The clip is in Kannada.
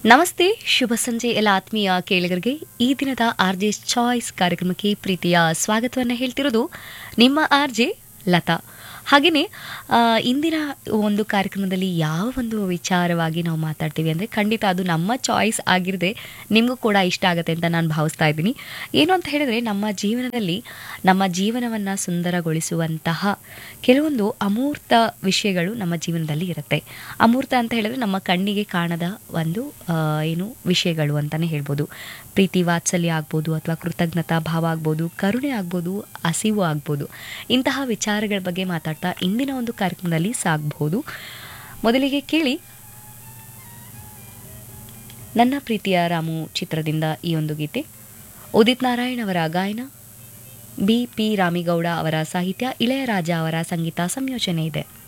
ನಮಸ್ತೆ ಶುಭ ಸಂಜೆ ಎಲ್ಲ ಆತ್ಮೀಯ ಕೇಳಿಗರಿಗೆ ಈ ದಿನದ ಆರ್ ಜೆ ಚಾಯ್ಸ್ ಕಾರ್ಯಕ್ರಮಕ್ಕೆ ಪ್ರೀತಿಯ ಸ್ವಾಗತವನ್ನು ಹೇಳ್ತಿರೋದು ನಿಮ್ಮ ಆರ್ ಜೆ ಲತಾ ಹಾಗೆಯೇ ಆ, ಇಂದಿನ ಒಂದು ಕಾರ್ಯಕ್ರಮದಲ್ಲಿ ಯಾವ ಒಂದು ವಿಚಾರವಾಗಿ ನಾವು ಮಾತಾಡ್ತೀವಿ ಅಂದರೆ ಖಂಡಿತ ಅದು ನಮ್ಮ ಚಾಯ್ಸ್ ಆಗಿರದೆ ನಿಮಗೂ ಕೂಡ ಇಷ್ಟ ಆಗುತ್ತೆ ಅಂತ ನಾನು ಭಾವಿಸ್ತಾ ಇದ್ದೀನಿ ಏನು ಅಂತ ಹೇಳಿದ್ರೆ ನಮ್ಮ ಜೀವನದಲ್ಲಿ ನಮ್ಮ ಜೀವನವನ್ನು ಸುಂದರಗೊಳಿಸುವಂತಹ ಕೆಲವೊಂದು ಅಮೂರ್ತ ವಿಷಯಗಳು ನಮ್ಮ ಜೀವನದಲ್ಲಿ ಇರುತ್ತೆ ಅಮೂರ್ತ ಅಂತ ಹೇಳಿದ್ರೆ ನಮ್ಮ ಕಣ್ಣಿಗೆ ಕಾಣದ ಒಂದು ಆ, ಏನು ವಿಷಯಗಳು ಅಂತಲೇ ಹೇಳ್ಬೋದು ಪ್ರೀತಿ ವಾತ್ಸಲ್ಯ ಆಗ್ಬೋದು ಅಥವಾ ಕೃತಜ್ಞತಾ ಭಾವ ಆಗ್ಬೋದು ಕರುಣೆ ಆಗ್ಬೋದು ಹಸಿವು ಆಗ್ಬೋದು ಇಂತಹ ವಿಚಾರಗಳ ಬಗ್ಗೆ ಮಾತಾಡ್ತಾ ಇಂದಿನ ಒಂದು ಕಾರ್ಯಕ್ರಮದಲ್ಲಿ ಸಾಗಬಹುದು ಮೊದಲಿಗೆ ಕೇಳಿ ನನ್ನ ಪ್ರೀತಿಯ ರಾಮು ಚಿತ್ರದಿಂದ ಈ ಒಂದು ಗೀತೆ ಉದಿತ್ ನಾರಾಯಣ್ ಅವರ ಗಾಯನ ಬಿ ಪಿ ರಾಮಿಗೌಡ ಅವರ ಸಾಹಿತ್ಯ ಇಳೆಯರಾಜ ಅವರ ಸಂಗೀತ ಸಂಯೋಜನೆ ಇದೆ